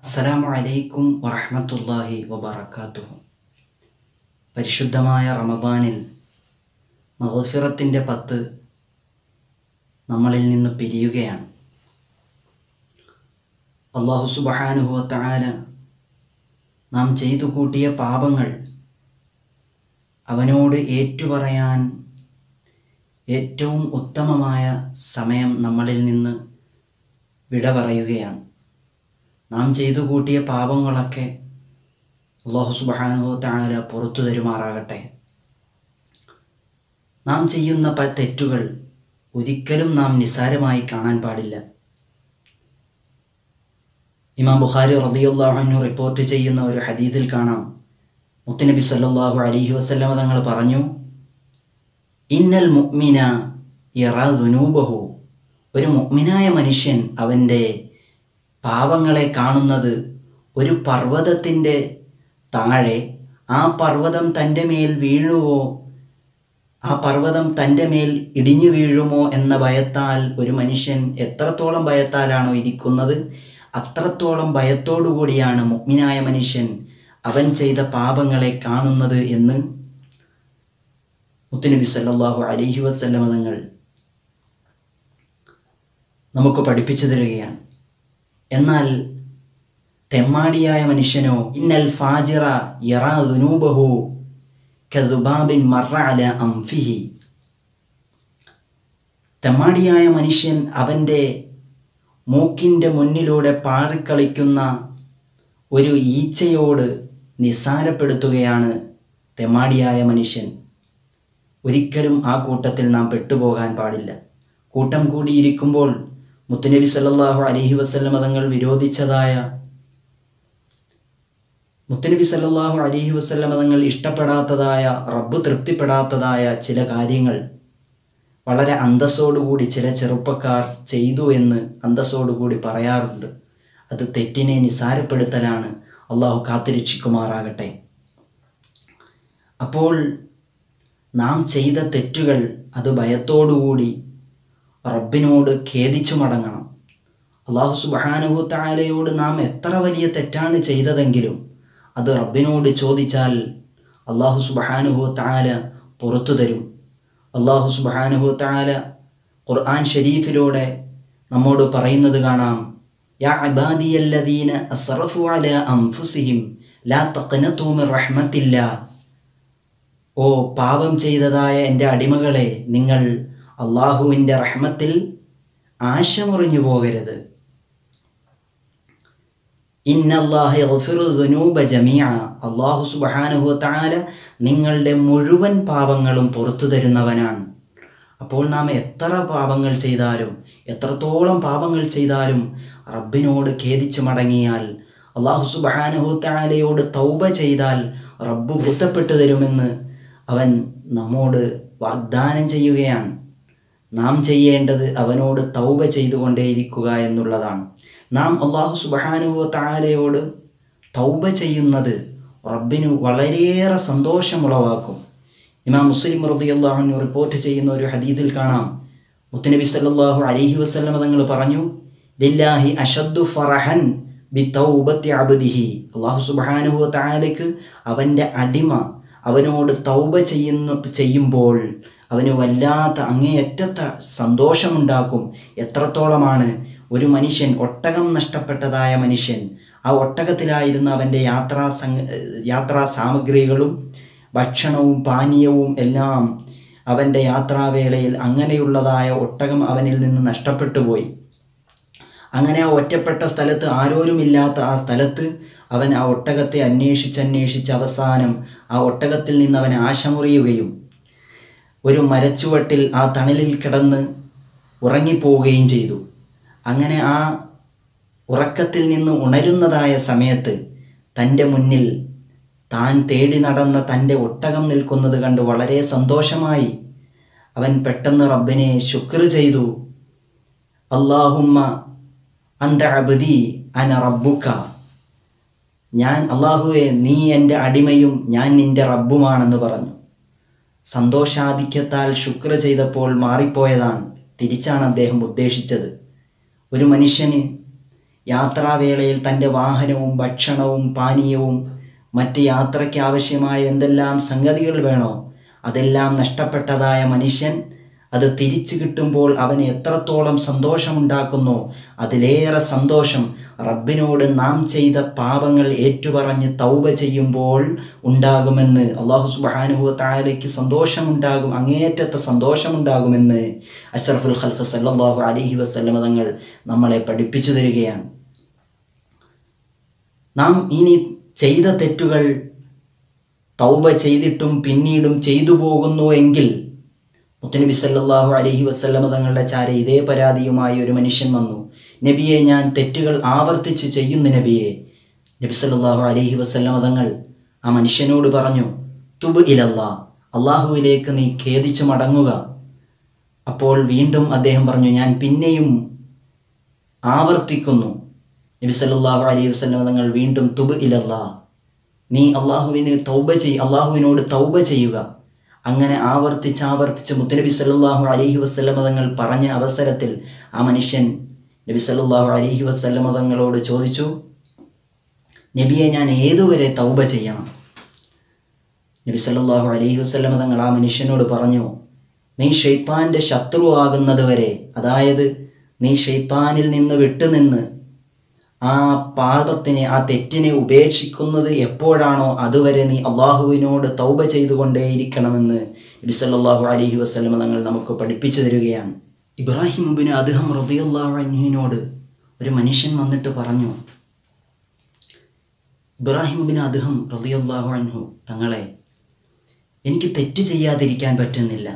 അസ്സലാമു അലൈക്കും വറഹ്മത്തുള്ളാഹി വബറകാതുഹു പരിശുദ്ധമായ റമദാനിൽ മഗ്ഫിറത്തിൻ്റെ പത്ത് നമ്മളിൽ നിന്ന് പിരിയുകയാണ് അള്ളാഹു സുബ്ഹാനഹു വതആല നാം ചെയ്തു കൂട്ടിയ പാപങ്ങൾ അവനോട് ഏറ്റുപറയാൻ ഏറ്റവും ഉത്തമമായ സമയം നമ്മളിൽ നിന്ന് വിട പറയുകയാണ് നാം ചെയ്തു കൂട്ടിയ പാപങ്ങളൊക്കെ അള്ളാഹു സുബാനുഹു താല പുറത്തു തരുമാറാകട്ടെ നാം ചെയ്യുന്ന പ തെറ്റുകൾ ഒരിക്കലും നാം നിസ്സാരമായി കാണാൻ പാടില്ല ഇമാം ബുഖാരി റളിയല്ലാഹു റിപ്പോർട്ട് ചെയ്യുന്ന ഒരു ഹദീദിൽ കാണാം മുത്തുനബി സല്ലല്ലാഹു അലൈഹി വസല്ലമ തങ്ങൾ പറഞ്ഞു ഇന്നൽ മുഅ്മിന യറാ ദുനൂബഹു ഒരു മുഅ്മിനായ മനുഷ്യൻ അവൻ്റെ പാവങ്ങളെ കാണുന്നത് ഒരു പർവ്വതത്തിൻ്റെ താഴെ ആ പർവ്വതം തൻ്റെ മേൽ വീഴുവോ ആ പർവ്വതം തൻ്റെ മേൽ ഇടിഞ്ഞു വീഴുമോ എന്ന ഭയത്താൽ ഒരു മനുഷ്യൻ എത്രത്തോളം ഭയത്താലാണോ ഇരിക്കുന്നത് അത്രത്തോളം ഭയത്തോടു കൂടിയാണ് മുഗ്മിനായ മനുഷ്യൻ അവൻ ചെയ്ത പാപങ്ങളെ കാണുന്നത് എന്ന് മുത്തുനബി സല്ലല്ലാഹു അലൈഹി വസല്ലമ തങ്ങൾ നമുക്ക് പഠിപ്പിച്ചു തരികയാണ് എന്നാൽ തെമ്മാടിയായ മനുഷ്യനോ ഇന്നൽ ഫാജിറ യറാ ദുനൂബഹു കദുബാബിൻ മറ അല അംഫിഹി തെമ്മാടിയായ മനുഷ്യൻ അവൻ്റെ മൂക്കിൻ്റെ മുന്നിലൂടെ പാറിക്കളിക്കുന്ന ഒരു ഈച്ചയോട് നിസ്സാരപ്പെടുത്തുകയാണ് തെമ്മാടിയായ മനുഷ്യൻ ഒരിക്കലും ആ കൂട്ടത്തിൽ നാം പെട്ടുപോകാൻ പാടില്ല കൂട്ടം കൂടിയിരിക്കുമ്പോൾ മുത്തുനബി സല്ലല്ലാഹു അലൈഹി വസല്ലമ തങ്ങൾ വിരോധിച്ചതായ മുത്തുനബി സല്ലല്ലാഹു അലൈഹി വസല്ലമ തങ്ങൾ ഇഷ്ടപ്പെടാത്തതായ റബ്ബ് തൃപ്തിപ്പെടാത്തതായ ചില കാര്യങ്ങൾ വളരെ അന്തസ്സോടുകൂടി ചില ചെറുപ്പക്കാർ ചെയ്തു എന്ന് അന്തസ്സോടുകൂടി പറയാറുണ്ട് അത് തെറ്റിനെ നിസാരപ്പെടുത്തലാണ് അള്ളാഹു കാത്തിരക്ഷിക്കുമാറാകട്ടെ അപ്പോൾ നാം ചെയ്ത തെറ്റുകൾ അത് ഭയത്തോടുകൂടി റബ്ബിനോട് ഖേദിച്ചു മടങ്ങണം അള്ളാഹു സുബാനുഹു താലയോട് നാം എത്ര വലിയ തെറ്റാണ് ചെയ്തതെങ്കിലും അത് റബ്ബിനോട് ചോദിച്ചാൽ അള്ളാഹു സുബാനുഹു താല പുറത്തു തരും അള്ളാഹു സുബാനുഹു താല ഖുർആൻ ഷരീഫിലൂടെ നമ്മോട് പറയുന്നത് കാണാം യാ അബാദിയല്ലദീന അസ്റഫു അല അംഫുസിഹിം ലാ തഖ്നതു മിർ റഹ്മത്തില്ല ഓ പാപം ചെയ്തതായ എൻ്റെ അടിമകളെ നിങ്ങൾ അള്ളാഹുവിൻ്റെ റഹ്മത്തിൽ ആശ മുറിഞ്ഞു പോകരുത് അള്ളാഹു സുബാനുഹു താല നിങ്ങളുടെ മുഴുവൻ പാപങ്ങളും പുറത്തു തരുന്നവനാണ് അപ്പോൾ നാം എത്ര പാപങ്ങൾ ചെയ്താലും എത്രത്തോളം പാപങ്ങൾ ചെയ്താലും റബ്ബിനോട് ഖേദിച്ചു മടങ്ങിയാൽ അള്ളാഹു സുബാനുഹു താലയോട് തൗബ ചെയ്താൽ റബ്ബ് വൃത്തപ്പെട്ടു തരുമെന്ന് അവൻ നമ്മോട് വാഗ്ദാനം ചെയ്യുകയാണ് നാം ചെയ്യേണ്ടത് അവനോട് തൗബ ചെയ്തുകൊണ്ടേയിരിക്കുക എന്നുള്ളതാണ് നാം അള്ളാഹു സുബാനുവ താലയോട് തൗബ ചെയ്യുന്നത് റബ്ബിനു വളരെയേറെ സന്തോഷമുളവാക്കും ഇമാം മുസ്ലിം റതി അള്ളാഹുനു റിപ്പോർട്ട് ചെയ്യുന്ന ഒരു ഹദീദിൽ കാണാം മുത്തനബി സല്ലാഹു അലഹി വസ്ലമ തങ്ങൾ പറഞ്ഞു ലില്ലാഹി അഷദ്ദു ഫറഹൻ ബി തൗബത്തി അബദിഹി അള്ളാഹു സുബാനുവ താലയ്ക്ക് അവൻ്റെ അടിമ അവനോട് തൗബ ചെയ്യുന്ന ചെയ്യുമ്പോൾ അവന് വല്ലാത്ത അങ്ങേയറ്റത്തെ സന്തോഷമുണ്ടാക്കും എത്രത്തോളമാണ് ഒരു മനുഷ്യൻ ഒട്ടകം നഷ്ടപ്പെട്ടതായ മനുഷ്യൻ ആ ഒട്ടകത്തിലായിരുന്ന അവൻ്റെ യാത്രാ സംഘ യാത്രാ സാമഗ്രികളും ഭക്ഷണവും പാനീയവും എല്ലാം അവൻ്റെ യാത്രാവേളയിൽ അങ്ങനെയുള്ളതായ ഒട്ടകം അവനിൽ നിന്ന് നഷ്ടപ്പെട്ടു പോയി അങ്ങനെ ആ ഒറ്റപ്പെട്ട സ്ഥലത്ത് ആരോരുമില്ലാത്ത ആ സ്ഥലത്ത് അവൻ ആ ഒട്ടകത്തെ അന്വേഷിച്ച് അന്വേഷിച്ച് അവസാനം ആ ഒട്ടകത്തിൽ നിന്ന് അവൻ ആശമുറിയുകയും ഒരു മരച്ചുവട്ടിൽ ആ തണലിൽ കിടന്ന് ഉറങ്ങിപ്പോവുകയും ചെയ്തു അങ്ങനെ ആ ഉറക്കത്തിൽ നിന്ന് ഉണരുന്നതായ സമയത്ത് തൻ്റെ മുന്നിൽ താൻ തേടി നടന്ന തൻ്റെ ഒട്ടകം നിൽക്കുന്നത് കണ്ട് വളരെ സന്തോഷമായി അവൻ പെട്ടെന്ന് റബ്ബിനെ ശുക്ർ ചെയ്തു അള്ളാഹുമ്മ അന്ത അബദി അന റബ്ബുക്ക ഞാൻ അള്ളാഹുവെ നീ എൻ്റെ അടിമയും ഞാൻ നിൻ്റെ റബ്ബുമാണെന്ന് പറഞ്ഞു സന്തോഷാധിക്യത്താൽ ശുക്ർ ചെയ്തപ്പോൾ മാറിപ്പോയതാണ് തിരിച്ചാണ് അദ്ദേഹം ഉദ്ദേശിച്ചത് ഒരു മനുഷ്യന് യാത്രാവേളയിൽ തൻ്റെ വാഹനവും ഭക്ഷണവും പാനീയവും മറ്റ് യാത്രയ്ക്ക് ആവശ്യമായ എന്തെല്ലാം സംഗതികൾ വേണോ അതെല്ലാം നഷ്ടപ്പെട്ടതായ മനുഷ്യൻ അത് തിരിച്ചു കിട്ടുമ്പോൾ അവന് എത്രത്തോളം സന്തോഷമുണ്ടാക്കുന്നോ അതിലേറെ സന്തോഷം റബ്ബിനോട് നാം ചെയ്ത പാപങ്ങൾ ഏറ്റുപറഞ്ഞ് തൗബ ചെയ്യുമ്പോൾ ഉണ്ടാകുമെന്ന് അള്ളാഹു സുബാനുഹു താലയ്ക്ക് സന്തോഷമുണ്ടാകും അങ്ങേയറ്റത്തെ സന്തോഷമുണ്ടാകുമെന്ന് അഷറഫുൽ ഖൽഫ് സല്ലാഹു അലഹി വസ്ലമ തങ്ങൾ നമ്മളെ പഠിപ്പിച്ചു തരികയാണ് നാം ഇനി ചെയ്ത തെറ്റുകൾ തൗബ ചെയ്തിട്ടും പിന്നീടും ചെയ്തു പോകുന്നു എങ്കിൽ മുത്തനബി സല്ലാഹു അലഹി വസ്ല്ലമ തങ്ങളുടെ ചാര ഇതേ പരാതിയുമായി ഒരു മനുഷ്യൻ വന്നു നബിയെ ഞാൻ തെറ്റുകൾ ആവർത്തിച്ച് ചെയ്യുന്നു നബിയെ നബി സല്ലാഹു അലഹി വസ്ല്ലമ തങ്ങൾ ആ മനുഷ്യനോട് പറഞ്ഞു തുബ് ഇലല്ലാ അള്ളാഹുവിലേക്ക് നീ ഖേദിച്ചു മടങ്ങുക അപ്പോൾ വീണ്ടും അദ്ദേഹം പറഞ്ഞു ഞാൻ പിന്നെയും ആവർത്തിക്കുന്നു നബി സല്ലാഹു അലൈഹി വസ്ലമ തങ്ങൾ വീണ്ടും തുബ് ഇലല്ലാ നീ അള്ളാഹുവിന് തൗബ ചെയ് അള്ളാഹുവിനോട് തൗബ ചെയ്യുക അങ്ങനെ ആവർത്തിച്ച് ആവർത്തിച്ച് മുത്തനബി സല്ലാഹു അലഹി വസ്ലമ തങ്ങൾ പറഞ്ഞ അവസരത്തിൽ ആ മനുഷ്യൻ നബി സല്ലാഹു അലഹി വസ്ലമ തങ്ങളോട് ചോദിച്ചു നബിയെ ഞാൻ ഏതുവരെ തൗബ ചെയ്യണം നബി സല്ലാഹു അലഹി വസ്ലമ തങ്ങൾ ആ മനുഷ്യനോട് പറഞ്ഞു നീ ഷെയ്ത്താൻ്റെ ശത്രുവാകുന്നത് വരെ അതായത് നീ ഷെയ്ത്താനിൽ നിന്ന് വിട്ടുനിന്ന് ആ പാപത്തിനെ ആ തെറ്റിനെ ഉപേക്ഷിക്കുന്നത് എപ്പോഴാണോ അതുവരെ നീ അള്ളാഹുവിനോട് തൗബ ചെയ്തുകൊണ്ടേയിരിക്കണമെന്ന് നബിസല്ലാഹു അലഹി വസ്ലമ തങ്ങൾ നമുക്ക് പഠിപ്പിച്ചു തരികയാണ് ഇബ്രാഹിം ബിൻ അദ്ദേഹം റബിയുള്ളാഹുവിനോട് ഒരു മനുഷ്യൻ വന്നിട്ട് പറഞ്ഞു ഇബ്രാഹിം ബിൻ അദ്ദേഹം റബിയുള്ളാഹു അൻഹു തങ്ങളെ എനിക്ക് തെറ്റ് ചെയ്യാതിരിക്കാൻ പറ്റുന്നില്ല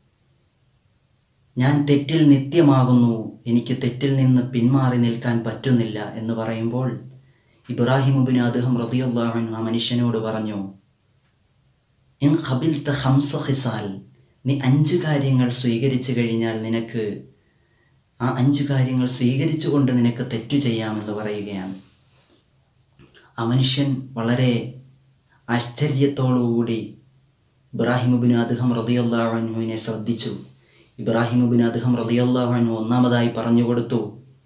ഞാൻ തെറ്റിൽ നിത്യമാകുന്നു എനിക്ക് തെറ്റിൽ നിന്ന് പിന്മാറി നിൽക്കാൻ പറ്റുന്നില്ല എന്ന് പറയുമ്പോൾ ഇബ്രാഹിം ഉബിന് അദ്ദേഹം റതിയുള്ളാഹൻ ആ മനുഷ്യനോട് പറഞ്ഞു ഇൻ ഖബിൽത്ത ഹംസ ഹിസാൽ നീ അഞ്ച് കാര്യങ്ങൾ സ്വീകരിച്ചു കഴിഞ്ഞാൽ നിനക്ക് ആ അഞ്ച് കാര്യങ്ങൾ സ്വീകരിച്ചുകൊണ്ട് നിനക്ക് തെറ്റു ചെയ്യാമെന്ന് പറയുകയാണ് ആ മനുഷ്യൻ വളരെ ആശ്ചര്യത്തോടുകൂടി ഇബ്രാഹിം ഉബിന് അദ്ദേഹം റതിയുള്ളാഹുവിനെ ശ്രദ്ധിച്ചു ഇബ്രാഹിം ബിൻ അദ്ദേഹം റളിയല്ലാഹു ഒന്നാമതായി പറഞ്ഞു കൊടുത്തു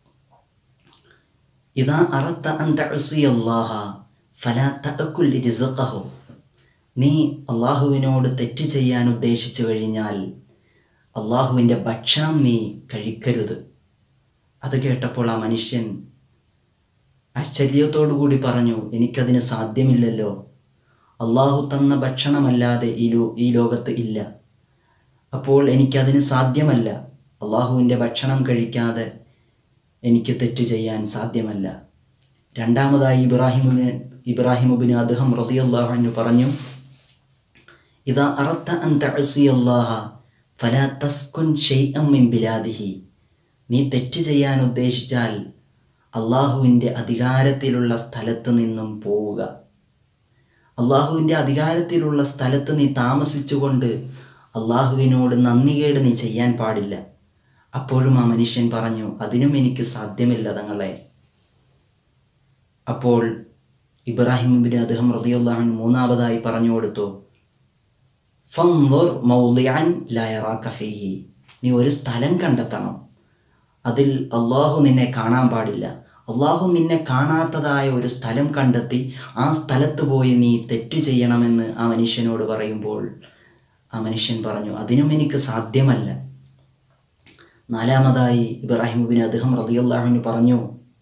ഇതാ അറത്ത അന്തഅസിയല്ലാഹ ഫലാ തഅക്കുൽ റിസ്ഖഹു നീ അള്ളാഹുവിനോട് തെറ്റ് ചെയ്യാൻ ഉദ്ദേശിച്ചു കഴിഞ്ഞാൽ അള്ളാഹുവിൻ്റെ ഭക്ഷണം നീ കഴിക്കരുത് അത് കേട്ടപ്പോൾ ആ മനുഷ്യൻ ആശ്ചര്യത്തോടു കൂടി പറഞ്ഞു എനിക്കതിന് സാധ്യമില്ലല്ലോ അള്ളാഹു തന്ന ഭക്ഷണമല്ലാതെ ഈ ലോ ഈ ലോകത്ത് ഇല്ല അപ്പോൾ എനിക്കതിന് സാധ്യമല്ല അള്ളാഹുവിൻ്റെ ഭക്ഷണം കഴിക്കാതെ എനിക്ക് തെറ്റ് ചെയ്യാൻ സാധ്യമല്ല രണ്ടാമതായി ഇബ്രാഹിമുബിന് ഇബ്രാഹിമുബിന് അദ്ദേഹം റതിയല്ലാഹു പറഞ്ഞു ഇതാ അറത്ത അൻ തഅസിയല്ലാഹ ഫലാ തസ്കുൻ ഷൈഅം മിൻ ബിലാദിഹി നീ തെറ്റ് ചെയ്യാൻ ഉദ്ദേശിച്ചാൽ അള്ളാഹുവിൻ്റെ അധികാരത്തിലുള്ള സ്ഥലത്ത് നിന്നും പോവുക അള്ളാഹുവിൻ്റെ അധികാരത്തിലുള്ള സ്ഥലത്ത് നീ താമസിച്ചുകൊണ്ട് അള്ളാഹുവിനോട് നന്ദികേട് നീ ചെയ്യാൻ പാടില്ല അപ്പോഴും ആ മനുഷ്യൻ പറഞ്ഞു അതിനും എനിക്ക് സാധ്യമില്ല തങ്ങളെ അപ്പോൾ ഇബ്രാഹിം ബിൻ അദ്ദേഹം റതിയുള്ളാഹൻ മൂന്നാമതായി പറഞ്ഞു കൊടുത്തു ഫൻദുർ മൗലിയാൻ ലയറാക്ക ഫീഹി നീ ഒരു സ്ഥലം കണ്ടെത്തണം അതിൽ അള്ളാഹു നിന്നെ കാണാൻ പാടില്ല അള്ളാഹു നിന്നെ കാണാത്തതായ ഒരു സ്ഥലം കണ്ടെത്തി ആ സ്ഥലത്ത് പോയി നീ തെറ്റ് ചെയ്യണമെന്ന് ആ മനുഷ്യനോട് പറയുമ്പോൾ ആ മനുഷ്യൻ പറഞ്ഞു അതിനും എനിക്ക് സാധ്യമല്ല നാലാമതായി ഇബ്രാഹിം ബിൻ അദ്ദേഹം റതിയുള്ളാഹുവിന് പറഞ്ഞു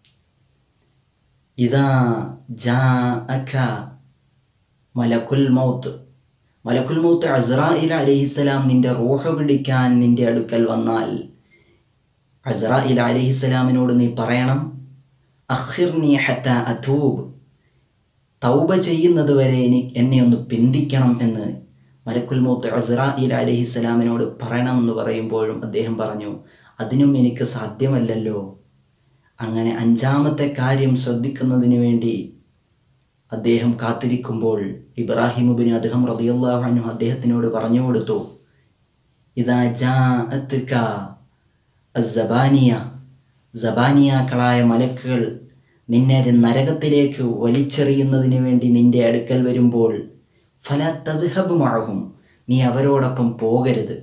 ഇതാ ജാ അഖ മലക്കുൽ മൗത്ത് മലക്കുൽ മൗത്ത് അസ്രായിൽ അലഹിസ്സലാം നിന്റെ റൂഹ പിടിക്കാൻ നിന്റെ അടുക്കൽ വന്നാൽ അസ്രായിൽ അലഹിസ്സലാമിനോട് നീ പറയണം അഖിർനി ഹത്ത അഥൂബ് തൗബ ചെയ്യുന്നത് വരെ എനി എന്നെ ഒന്ന് പിന്തിക്കണം എന്ന് മലക്കുൽ മൗത്ത് അസ്രായിൽ അലഹിസ്സലാമിനോട് പറയണമെന്ന് പറയുമ്പോഴും അദ്ദേഹം പറഞ്ഞു അതിനും എനിക്ക് സാധ്യമല്ലല്ലോ അങ്ങനെ അഞ്ചാമത്തെ കാര്യം ശ്രദ്ധിക്കുന്നതിന് വേണ്ടി അദ്ദേഹം കാത്തിരിക്കുമ്പോൾ ഇബ്രാഹിമുബിന് അദ്ദേഹം റതിയല്ലാഹു അദ്ദേഹത്തിനോട് പറഞ്ഞു കൊടുത്തു ഇതാ ജാഅത്ക അസബാനിയ സബാനിയാക്കളായ മലക്കുകൾ നിന്നെ നരകത്തിലേക്ക് വലിച്ചെറിയുന്നതിന് വേണ്ടി നിന്റെ അടുക്കൽ വരുമ്പോൾ ഫല തദ്ഹബുമാകും നീ അവരോടൊപ്പം പോകരുത്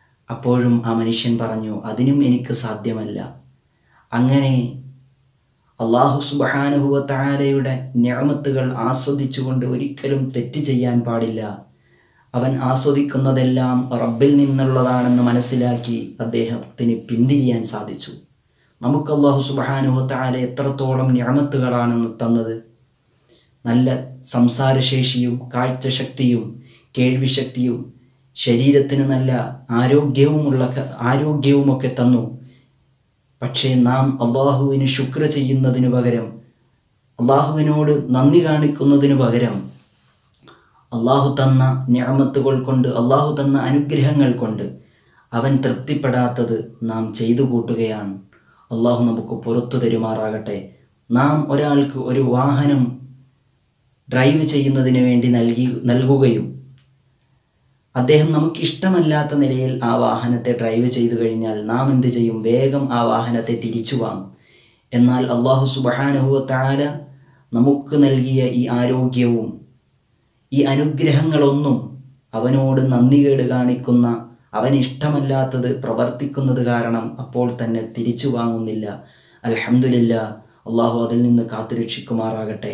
അപ്പോഴും ആ മനുഷ്യൻ പറഞ്ഞു അതിനും എനിക്ക് സാധ്യമല്ല അങ്ങനെ അള്ളാഹു സുബഹാനുഹുവ താലയുടെ ഞാമത്തുകൾ ആസ്വദിച്ചുകൊണ്ട് ഒരിക്കലും തെറ്റ് ചെയ്യാൻ പാടില്ല അവൻ ആസ്വദിക്കുന്നതെല്ലാം റബ്ബിൽ നിന്നുള്ളതാണെന്ന് മനസ്സിലാക്കി അദ്ദേഹത്തിന് പിന്തിരിയാൻ സാധിച്ചു നമുക്ക് അള്ളാഹു സുബഹാനുഹു താല എത്രത്തോളം ഞാമത്തുകളാണെന്ന് തന്നത് നല്ല സംസാരശേഷിയും കാഴ്ചശക്തിയും കേൾവിശക്തിയും ശരീരത്തിന് നല്ല ആരോഗ്യവുമുള്ള ആരോഗ്യവുമൊക്കെ തന്നു പക്ഷേ നാം അള്ളാഹുവിന് ശുക്ര ചെയ്യുന്നതിനു പകരം അള്ളാഹുവിനോട് നന്ദി കാണിക്കുന്നതിനു പകരം അള്ളാഹു തന്ന ഞാമത്തുകൾ കൊണ്ട് അള്ളാഹു തന്ന അനുഗ്രഹങ്ങൾ കൊണ്ട് അവൻ തൃപ്തിപ്പെടാത്തത് നാം ചെയ്തു കൂട്ടുകയാണ് അള്ളാഹു നമുക്ക് പുറത്തു തരുമാറാകട്ടെ നാം ഒരാൾക്ക് ഒരു വാഹനം ഡ്രൈവ് ചെയ്യുന്നതിന് വേണ്ടി നൽകി നൽകുകയും അദ്ദേഹം നമുക്ക് ഇഷ്ടമല്ലാത്ത നിലയിൽ ആ വാഹനത്തെ ഡ്രൈവ് ചെയ്തു കഴിഞ്ഞാൽ നാം എന്ത് ചെയ്യും വേഗം ആ വാഹനത്തെ തിരിച്ചു വാങ്ങും എന്നാൽ അള്ളാഹു സുബഹാനുഹുവ താല നമുക്ക് നൽകിയ ഈ ആരോഗ്യവും ഈ അനുഗ്രഹങ്ങളൊന്നും അവനോട് നന്ദികേട് കാണിക്കുന്ന അവന് ഇഷ്ടമല്ലാത്തത് പ്രവർത്തിക്കുന്നത് കാരണം അപ്പോൾ തന്നെ തിരിച്ചു വാങ്ങുന്നില്ല അൽഹംദുലില്ല അള്ളാഹു അതിൽ നിന്ന് കാത്തുരക്ഷിക്കുമാറാകട്ടെ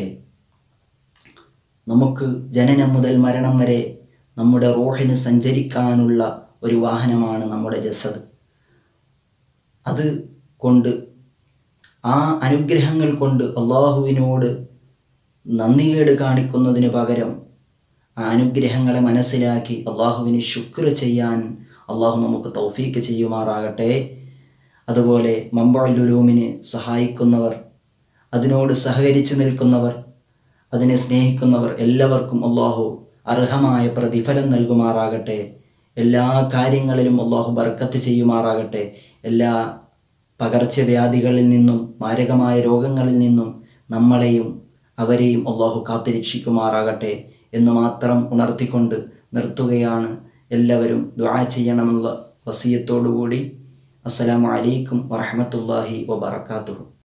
നമുക്ക് ജനനം മുതൽ മരണം വരെ നമ്മുടെ റോഹിന് സഞ്ചരിക്കാനുള്ള ഒരു വാഹനമാണ് നമ്മുടെ ജസദ് അത് കൊണ്ട് ആ അനുഗ്രഹങ്ങൾ കൊണ്ട് അള്ളാഹുവിനോട് നന്ദികേട് കാണിക്കുന്നതിന് പകരം ആ അനുഗ്രഹങ്ങളെ മനസ്സിലാക്കി അള്ളാഹുവിന് ശുക്ർ ചെയ്യാൻ അള്ളാഹു നമുക്ക് തൗഫീക്ക് ചെയ്യുമാറാകട്ടെ അതുപോലെ മമ്പളുലൂമിന് സഹായിക്കുന്നവർ അതിനോട് സഹകരിച്ച് നിൽക്കുന്നവർ അതിനെ സ്നേഹിക്കുന്നവർ എല്ലാവർക്കും അള്ളാഹു അർഹമായ പ്രതിഫലം നൽകുമാറാകട്ടെ എല്ലാ കാര്യങ്ങളിലും അള്ളാഹു ബർക്കത്ത് ചെയ്യുമാറാകട്ടെ എല്ലാ പകർച്ചവ്യാധികളിൽ നിന്നും മാരകമായ രോഗങ്ങളിൽ നിന്നും നമ്മളെയും അവരെയും അള്ളാഹു കാത്തിരക്ഷിക്കുമാറാകട്ടെ എന്ന് മാത്രം ഉണർത്തിക്കൊണ്ട് നിർത്തുകയാണ് എല്ലാവരും ദുആ ചെയ്യണമെന്നുള്ള വസീയത്തോടുകൂടി അസ്സലാമു അലൈക്കും വറഹമത്തല്ലാഹി വബർക്കാത്തുഹു